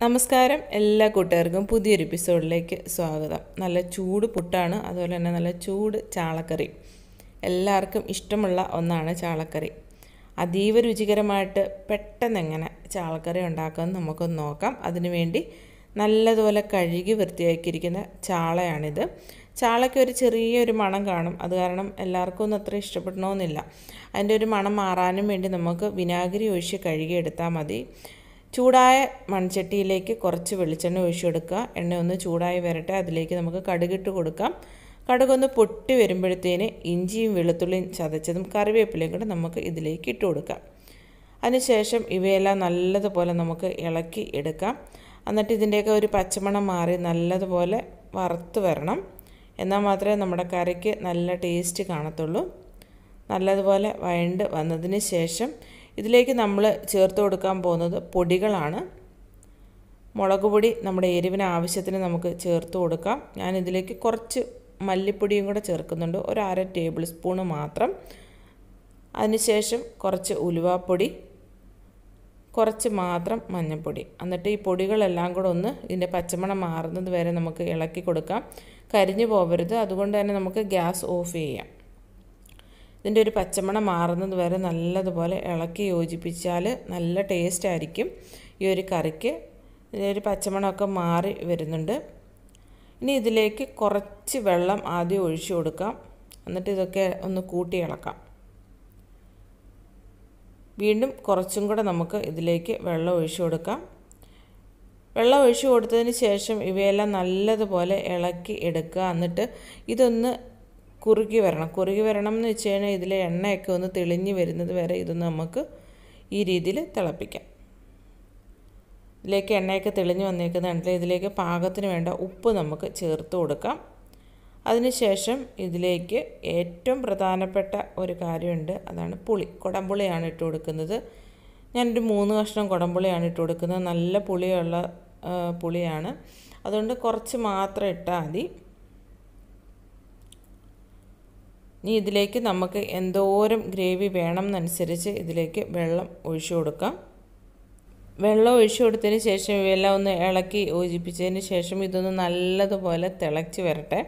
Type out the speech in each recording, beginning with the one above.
നമസ്കാരം എല്ലാ കൂട്ടുകാർക്കും പുതിയൊരു എപ്പിസോഡിലേക്ക് സ്വാഗതം നല്ല ചൂട് പുട്ടാണ് അതുപോലെ തന്നെ നല്ല ചൂട് ചാളക്കറി എല്ലാവർക്കും ഇഷ്ടമുള്ള ഒന്നാണ് ചാളക്കറി അതീവ രുചികരമായിട്ട് പെട്ടെന്ന് എങ്ങനെ ചാളക്കറി ഉണ്ടാക്കാമെന്ന് നമുക്കൊന്ന് നോക്കാം അതിനുവേണ്ടി നല്ലതുപോലെ കഴുകി വൃത്തിയാക്കിയിരിക്കുന്ന ചാളയാണിത് ചാളയ്ക്ക് ഒരു ചെറിയൊരു മണം കാണും അത് കാരണം എല്ലാവർക്കും ഒന്നും അത്ര ഇഷ്ടപ്പെടണമെന്നില്ല അതിൻ്റെ ഒരു മണം മാറാനും വേണ്ടി നമുക്ക് വിനാഗിരി ഒഴിച്ച് കഴുകിയെടുത്താൽ മതി ചൂടായ മൺചട്ടിയിലേക്ക് കുറച്ച് വെളിച്ചെണ്ണ ഒഴിച്ചു കൊടുക്കുക എണ്ണ ഒന്ന് ചൂടായി വരട്ടെ അതിലേക്ക് നമുക്ക് കടുകിട്ട് കൊടുക്കാം കടുകൊന്ന് പൊട്ടി വരുമ്പോഴത്തേന് ഇഞ്ചിയും വെളുത്തുള്ളിയും ചതച്ചതും കറിവേപ്പിലയും കൂടെ നമുക്ക് ഇതിലേക്ക് ഇട്ട് കൊടുക്കാം അതിനുശേഷം ഇവയെല്ലാം നല്ലതുപോലെ നമുക്ക് ഇളക്കി എടുക്കാം എന്നിട്ട് ഇതിൻ്റെയൊക്കെ ഒരു പച്ചമണം മാറി നല്ലതുപോലെ വറുത്ത് വരണം എന്നാൽ മാത്രമേ നമ്മുടെ കറിക്ക് നല്ല ടേസ്റ്റ് കാണത്തുള്ളൂ നല്ലതുപോലെ വഴണ്ട് വന്നതിന് ശേഷം ഇതിലേക്ക് നമ്മൾ ചേർത്ത് കൊടുക്കാൻ പോകുന്നത് പൊടികളാണ് മുളക് പൊടി നമ്മുടെ എരിവിന് ആവശ്യത്തിന് നമുക്ക് ചേർത്ത് കൊടുക്കാം ഞാൻ ഇതിലേക്ക് കുറച്ച് മല്ലിപ്പൊടിയും കൂടെ ചേർക്കുന്നുണ്ട് ഒരു അര ടേബിൾ സ്പൂണ് മാത്രം അതിനുശേഷം കുറച്ച് ഉലുവാപ്പൊടി കുറച്ച് മാത്രം മഞ്ഞൾപ്പൊടി എന്നിട്ട് ഈ പൊടികളെല്ലാം കൂടെ ഒന്ന് ഇതിൻ്റെ പച്ചമണം മാറുന്നത് വരെ നമുക്ക് ഇളക്കി കൊടുക്കാം കരിഞ്ഞു പോകരുത് അതുകൊണ്ട് തന്നെ നമുക്ക് ഗ്യാസ് ഓഫ് ചെയ്യാം ഇതിൻ്റെ ഒരു പച്ചമണം മാറുന്നത് വരെ നല്ലതുപോലെ ഇളക്കി യോജിപ്പിച്ചാൽ നല്ല ടേസ്റ്റ് ആയിരിക്കും ഈ ഒരു കറിക്ക് ഇതിൻ്റെ ഒരു പച്ചമണമൊക്കെ മാറി വരുന്നുണ്ട് ഇനി ഇതിലേക്ക് കുറച്ച് വെള്ളം ആദ്യം ഒഴിച്ചു കൊടുക്കാം എന്നിട്ട് ഇതൊക്കെ ഒന്ന് കൂട്ടി ഇളക്കാം വീണ്ടും കുറച്ചും കൂടെ നമുക്ക് ഇതിലേക്ക് വെള്ളം ഒഴിച്ചു കൊടുക്കാം വെള്ളം ഒഴിച്ചു കൊടുത്തതിന് ശേഷം ഇവയെല്ലാം നല്ലതുപോലെ ഇളക്കി എടുക്കുക എന്നിട്ട് ഇതൊന്ന് കുറുകി വരണം കുറുകി വരണം എന്ന് വെച്ച് കഴിഞ്ഞാൽ ഇതിലെ എണ്ണയൊക്കെ ഒന്ന് തെളിഞ്ഞ് വരുന്നത് വരെ ഇതൊന്ന് നമുക്ക് ഈ രീതിയിൽ തിളപ്പിക്കാം ഇതിലേക്ക് എണ്ണയൊക്കെ തെളിഞ്ഞ് വന്നേക്കുന്നുണ്ടെങ്കിൽ ഇതിലേക്ക് പാകത്തിന് വേണ്ട ഉപ്പ് നമുക്ക് ചേർത്ത് കൊടുക്കാം അതിനുശേഷം ഇതിലേക്ക് ഏറ്റവും പ്രധാനപ്പെട്ട ഒരു കാര്യമുണ്ട് അതാണ് പുളി കുടംപുളിയാണ് ഇട്ട് കൊടുക്കുന്നത് ഞാനൊരു മൂന്ന് കഷ്ണം കുടംപുളിയാണ് ഇട്ട് കൊടുക്കുന്നത് നല്ല പുളിയുള്ള പുളിയാണ് അതുകൊണ്ട് കുറച്ച് മാത്രം ഇട്ടാൽ മതി ഇനി ഇതിലേക്ക് നമുക്ക് എന്തോരം ഗ്രേവി വേണം എന്നനുസരിച്ച് ഇതിലേക്ക് വെള്ളം ഒഴിച്ചു കൊടുക്കാം വെള്ളം ഒഴിച്ചു കൊടുത്തതിന് ശേഷം ഇവയെല്ലാം ഒന്ന് ഇളക്കി യോജിപ്പിച്ചതിന് ശേഷം ഇതൊന്ന് നല്ലതുപോലെ തിളച്ച് വരട്ടെ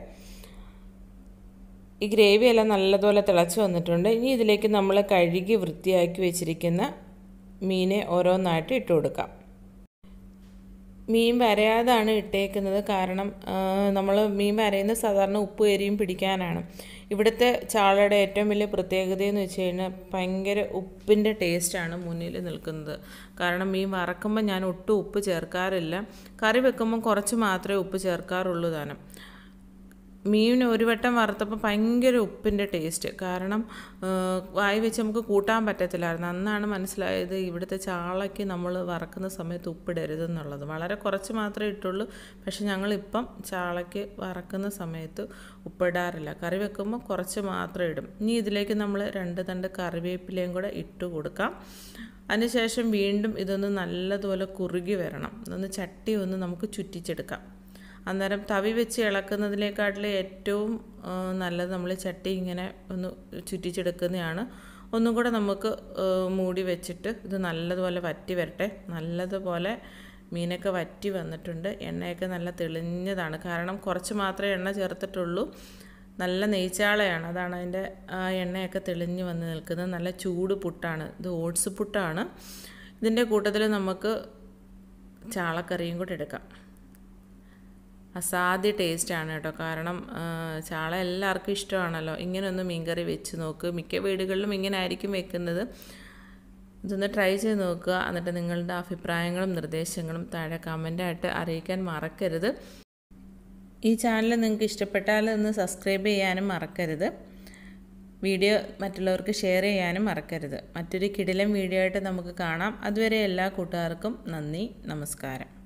ഈ ഗ്രേവി എല്ലാം നല്ലതുപോലെ തിളച്ച് വന്നിട്ടുണ്ട് ഇനി ഇതിലേക്ക് നമ്മൾ കഴുകി വൃത്തിയാക്കി വെച്ചിരിക്കുന്ന മീനെ ഓരോന്നായിട്ട് ഇട്ട് കൊടുക്കാം മീൻ വരയാതാണ് ഇട്ടേക്കുന്നത് കാരണം നമ്മൾ മീൻ വരയുന്ന സാധാരണ ഉപ്പ് എരിയും പിടിക്കാനാണ് ഇവിടുത്തെ ചാളയുടെ ഏറ്റവും വലിയ പ്രത്യേകത എന്ന് വെച്ച് കഴിഞ്ഞാൽ ഭയങ്കര ഉപ്പിൻ്റെ ടേസ്റ്റാണ് മുന്നിൽ നിൽക്കുന്നത് കാരണം മീൻ വറക്കുമ്പോൾ ഞാൻ ഒട്ടും ഉപ്പ് ചേർക്കാറില്ല കറി വെക്കുമ്പോൾ കുറച്ച് മാത്രമേ ഉപ്പ് ചേർക്കാറുള്ളൂ താനും മീൻ ഒരു വട്ടം വറുത്തപ്പോൾ ഭയങ്കര ഉപ്പിൻ്റെ ടേസ്റ്റ് കാരണം വായി വെച്ച് നമുക്ക് കൂട്ടാൻ പറ്റത്തില്ലായിരുന്നു അന്നാണ് മനസ്സിലായത് ഇവിടുത്തെ ചാളയ്ക്ക് നമ്മൾ വറക്കുന്ന സമയത്ത് ഉപ്പിടരുതെന്നുള്ളത് വളരെ കുറച്ച് മാത്രമേ ഇട്ടുള്ളൂ പക്ഷെ ഞങ്ങളിപ്പം ചാളയ്ക്ക് വറക്കുന്ന സമയത്ത് ഉപ്പിടാറില്ല കറി വെക്കുമ്പോൾ കുറച്ച് മാത്രം ഇടും ഇനി ഇതിലേക്ക് നമ്മൾ രണ്ട് തണ്ട് കറിവേപ്പിലയും കൂടെ ഇട്ട് കൊടുക്കാം അതിനുശേഷം വീണ്ടും ഇതൊന്ന് നല്ലതുപോലെ കുറുകി വരണം ഒന്ന് ചട്ടി ഒന്ന് നമുക്ക് ചുറ്റിച്ചെടുക്കാം അന്നേരം തവി വെച്ച് ഇളക്കുന്നതിനേക്കാട്ടിൽ ഏറ്റവും നല്ലത് നമ്മൾ ചട്ടി ഇങ്ങനെ ഒന്ന് ചുറ്റിച്ചെടുക്കുന്നതാണ് ഒന്നും കൂടെ നമുക്ക് മൂടി വെച്ചിട്ട് ഇത് നല്ലതുപോലെ വറ്റി വരട്ടെ നല്ലതുപോലെ മീനൊക്കെ വറ്റി വന്നിട്ടുണ്ട് എണ്ണയൊക്കെ നല്ല തെളിഞ്ഞതാണ് കാരണം കുറച്ച് മാത്രമേ എണ്ണ ചേർത്തിട്ടുള്ളൂ നല്ല നെയ്ച്ചാളയാണ് അതാണ് അതിൻ്റെ ആ എണ്ണയൊക്കെ തെളിഞ്ഞ് വന്ന് നിൽക്കുന്നത് നല്ല ചൂട് പുട്ടാണ് ഇത് ഓട്സ് പുട്ടാണ് ഇതിൻ്റെ കൂട്ടത്തിൽ നമുക്ക് ചാളക്കറിയും കൂടെ എടുക്കാം അസാധ്യ ടേസ്റ്റാണ് കേട്ടോ കാരണം ചാള എല്ലാവർക്കും ഇഷ്ടമാണല്ലോ ഇങ്ങനെ ഒന്ന് മീൻകറി വെച്ച് നോക്ക് മിക്ക വീടുകളിലും ഇങ്ങനെ ആയിരിക്കും വെക്കുന്നത് ഇതൊന്ന് ട്രൈ ചെയ്ത് നോക്കുക എന്നിട്ട് നിങ്ങളുടെ അഭിപ്രായങ്ങളും നിർദ്ദേശങ്ങളും താഴെ കമൻ്റായിട്ട് അറിയിക്കാൻ മറക്കരുത് ഈ ചാനൽ നിങ്ങൾക്ക് ഇഷ്ടപ്പെട്ടാൽ ഒന്ന് സബ്സ്ക്രൈബ് ചെയ്യാനും മറക്കരുത് വീഡിയോ മറ്റുള്ളവർക്ക് ഷെയർ ചെയ്യാനും മറക്കരുത് മറ്റൊരു കിടിലം വീഡിയോ ആയിട്ട് നമുക്ക് കാണാം അതുവരെ എല്ലാ കൂട്ടുകാർക്കും നന്ദി നമസ്കാരം